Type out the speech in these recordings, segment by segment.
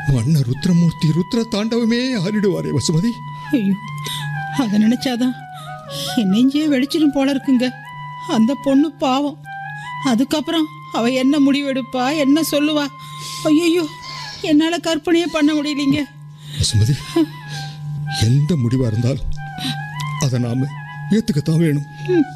வண்ண ருத்ரமூர்த்தி ருத்ர தாண்டவமே ஆடிடுவாரே வசுமதி ஐயோ அதை நினைச்சாதான் என் நெஞ்சே வெடிச்சிடும் போல இருக்குங்க அந்த பொண்ணு பாவம் அதுக்கப்புறம் அவ என்ன முடிவெடுப்பா என்ன சொல்லுவா ஐயோ என்னால கற்பனையே பண்ண முடியலைங்க வசுமதி எந்த முடிவா இருந்தாலும் அதை நாம ஏத்துக்கத்தான் வேணும்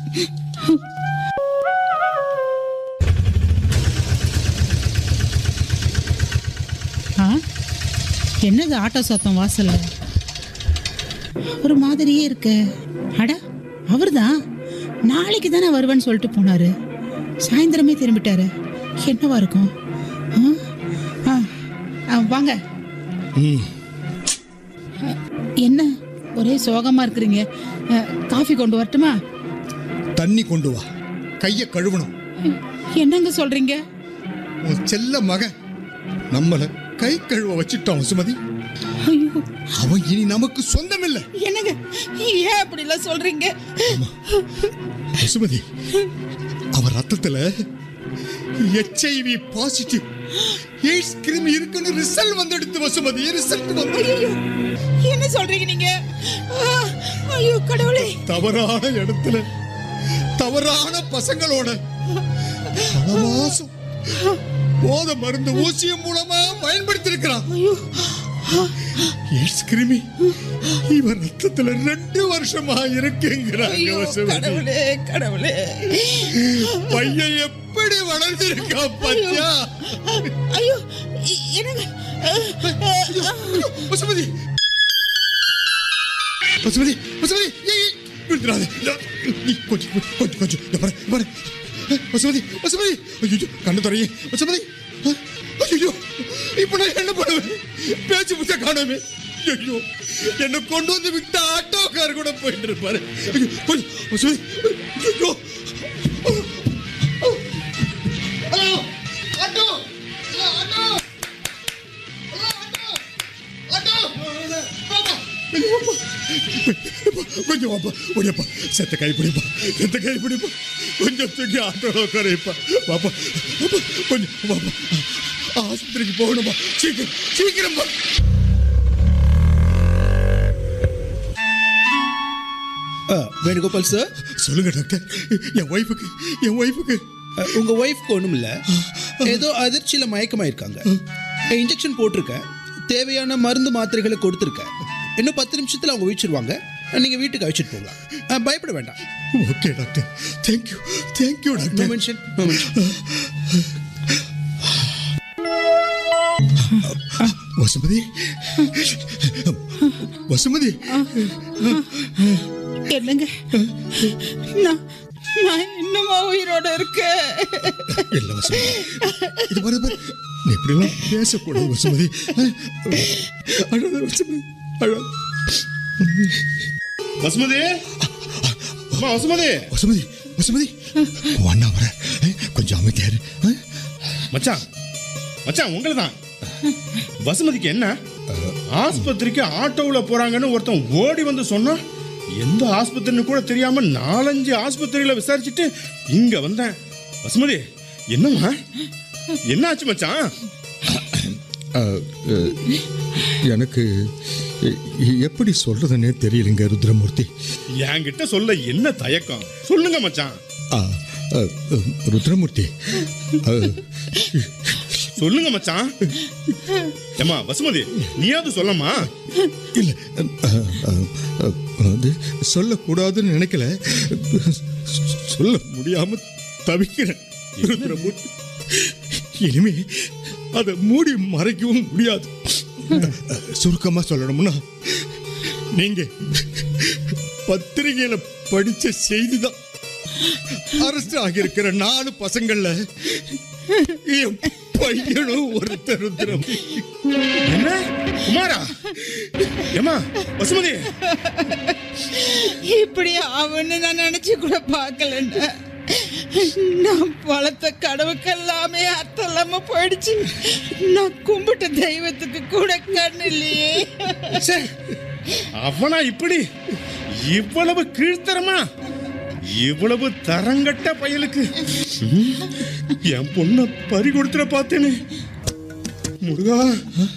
ஆ என்னது ஆட்டோ சத்தம் வாசல்ல ஒரு மாதிரியே இருக்கு அட அவர்தான் நாளைக்கு தானே வருவேன்னு சொல்லிட்டு போனாரு சாயந்தரமே திரும்பிட்டாரு என்னவா இருக்கும் ஆ? ஆ, ஆ, வாங்க ம் என்ன ஒரே சோகமா இருக்கிறீங்க அ, காஃபி கொண்டு வரட்டுமா தண்ணி கொண்டு வா கைய கழுவணும் என்னங்க சொல்றீங்க உன் செல்ல மகன் நம்மள கை கழுவ வச்சுட்டான் வசுமதி ஐயோ அவன் இனி நமக்கு சொந்தமில்லை என்னங்க ஏன் அப்படிலாம் சொல்றீங்க வசுமதி அவன் ரத்தத்துல எச்ஐவி பாசிட்டிவ் எய்ட்ஸ் கிருமி இருக்குன்னு ரிசல்ட் வந்துடுத்து வசுமதி ரிசல்ட் வந்து ஐயோ என்ன சொல்றீங்க நீங்க ஆ, ஐயோ கடவுளே தவறான இடத்துல தவறான பசங்களோட பல மாசம் போத மருந்து ஊசியம் மூலமா பயன்படுத்தி இருக்கிறான் ஐயோ எய்ட்ஸ் கிருமி இவன் ரத்தத்துல ரெண்டு வருஷமா இருக்குங்கிறாங்க ஐயோ வசுமதி கடவுளே கடவுளே பையன் எப்படி வளர்ந்திருக்கா பத்தியா ஐயோ இ- என்னங்க ஆ, ஆ, பசுமதி பசுமதி பசுமதி ஏய், ஏய், விழுந்துடாத. நான், நீ கொஞ்சம் கொஞ்சம் கொஞ்சம் இந்த பாரு, இந்த பாரு. பசுமதி பசுமதி ஐயோ கண்ணு துறையே பசுமதி ஐயோ இப்ப நான் என்ன பண்ணுவேன் பேச்சு புத்த காணாமே ஐயோ என்ன கொண்டு வந்து விட்ட ஆட்டோக்கார் கூட போயிட்டு இருப்பாரு ஐயோ கொஞ்சம் பசுமதி ஐயோ ஹலோ ஆட்டோ ஹலோ, ஆட்டோ கொஞ்சம் வாப்பா ஓடியப்பா செத்த கை பிடிப்பா செத்த கை பிடிப்பா கொஞ்சம் தூக்கி ஆட்டோ கரைப்பா வாப்பா வாப்பா கொஞ்சம் வாப்பா ஆஸ்பத்திரிக்கு போகணுமா சீக்கிரம் சீக்கிரம் வா ஆ, வேணுகோபால் சார் சொல்லுங்க டாக்டர் என் ஒய்ஃபுக்கு என் ஒய்ஃபுக்கு அ, உங்க ஒய்ஃப்க்கு ஒன்றும் இல்லை ஏதோ அதிர்ச்சியில மயக்கமாயிருக்காங்க இன்ஜெக்ஷன் போட்டிருக்கேன் தேவையான மருந்து மாத்திரைகளை கொடுத்துருக்கேன் இன்னும் பத்து நிமிஷத்துல அவங்க வீச்சிருவாங்க நீங்க வீட்டுக்கு அழைச்சிட்டு போகலாம் அ, பயப்பட வேண்டாம் okay doctor thank you thank you no doctor mention no mention Vasumathi Vasumathi என்னங்க நான் நான் இன்னுமா உயிரோட இருக்கேன் இல்ல வசுமதி இது பாரு பாரு நீ இப்படிலாம் பேசக்கூடாது வசுமதி அழாத வசுமதி அழாத வசுமதி அம்மா வசுமதி வசுமதி வசுமதி ஒன்னா வர கொஞ்சம் அமைதியாரு மச்சான் மச்சான் உங்களை தான் வசுமதிக்கு என்ன ஆஸ்பத்திரிக்கு ஆட்டோவில் போறாங்கன்னு ஒருத்தன் ஓடி வந்து சொன்னா எந்த ஆஸ்பத்திரின்னு கூட தெரியாம நாலஞ்சு ஆஸ்பத்திரியில விசாரிச்சுட்டு இங்க வந்தேன் வசுமதி என்னம்மா என்ன ஆச்சு மச்சான் எனக்கு எ- எப்படி சொல்றதுன்னே தெரியலங்க ருத்ரமூர்த்தி என்கிட்ட சொல்ல என்ன தயக்கம் சொல்லுங்க மச்சான் ஆ, அ, அ, ருத்ரமூர்த்தி அ, சொல்லுங்க மச்சான் ஏமா வசுமதி நீயாவது சொல்லம்மா இல்ல அ, அ, அ, அது சொல்லக்கூடாதுன்னு நினைக்கல சொல்ல முடியாம தவிக்கிறேன் ருத்ரமூர்த்தி இனிமே அதை மூடி மறைக்கவும் முடியாது சுருக்கமா சொல்லணும்னா நீங்க பத்திரிகையில படிச்ச செய்திதான் அரசு ஆகியிருக்கிற நாலு பசங்கள்ல என் பையனும் ஒருத்தர் ருத்ரம் என்ன குமாரா ஏமா வசுமதி இப்படி அவன்னு நான் நினைச்சு கூட பார்க்கலண்ணா நான் வளர்த்த கடவுக்கெல்லாமே அர்த்தம் இல்லாம போயிடுச்சு நான் கும்பிட்ட தெய்வத்துக்கு கூட கண் இல்லையே ச்சே, அவனா இப்படி இவ்வளவு கீழ்த்தரமா இவ்வளவு தரங்கட்ட பயலுக்கு ம், என் பொண்ண பறி கொடுத்துட பார்த்தேனே முருகா